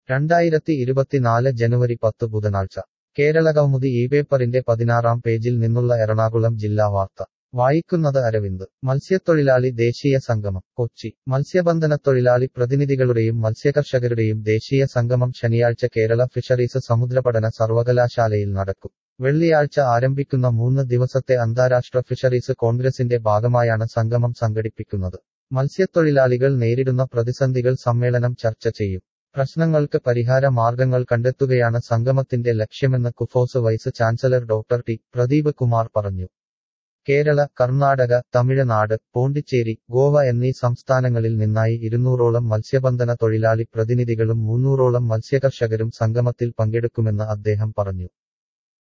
രണ്ടായിരത്തി ഇരുപത്തിനാല് ജനുവരി പത്ത് ബുധനാഴ്ച കേരളകൗമുദി ഈ പേപ്പറിന്റെ പതിനാറാം പേജിൽ നിന്നുള്ള എറണാകുളം ജില്ലാ വാർത്ത വായിക്കുന്നത് അരവിന്ദ് മത്സ്യത്തൊഴിലാളി ദേശീയ സംഗമം കൊച്ചി മത്സ്യബന്ധനത്തൊഴിലാളി പ്രതിനിധികളുടെയും മത്സ്യകർഷകരുടെയും ദേശീയ സംഗമം ശനിയാഴ്ച കേരള ഫിഷറീസ് സമുദ്രപഠന സർവകലാശാലയിൽ നടക്കും വെള്ളിയാഴ്ച ആരംഭിക്കുന്ന മൂന്ന് ദിവസത്തെ അന്താരാഷ്ട്ര ഫിഷറീസ് കോൺഗ്രസിന്റെ ഭാഗമായാണ് സംഗമം സംഘടിപ്പിക്കുന്നത് മത്സ്യത്തൊഴിലാളികൾ നേരിടുന്ന പ്രതിസന്ധികൾ സമ്മേളനം ചർച്ച ചെയ്യും പ്രശ്നങ്ങൾക്ക് പരിഹാര മാർഗങ്ങൾ കണ്ടെത്തുകയാണ് സംഗമത്തിന്റെ ലക്ഷ്യമെന്ന് KUFOS vice chancellor doctor T Pradeep Kumar പറഞ്ഞു കേരള കർണാടക തമിഴ്നാട് പോണ്ടിച്ചേരി ഗോവ എന്നീ സംസ്ഥാനങ്ങളിൽ നിന്നായി ഇരുന്നൂറോളം മത്സ്യബന്ധന തൊഴിലാളി പ്രതിനിധികളും മുന്നൂറോളം മത്സ്യകർഷകരും സംഗമത്തിൽ പങ്കെടുക്കുമെന്ന് അദ്ദേഹം പറഞ്ഞു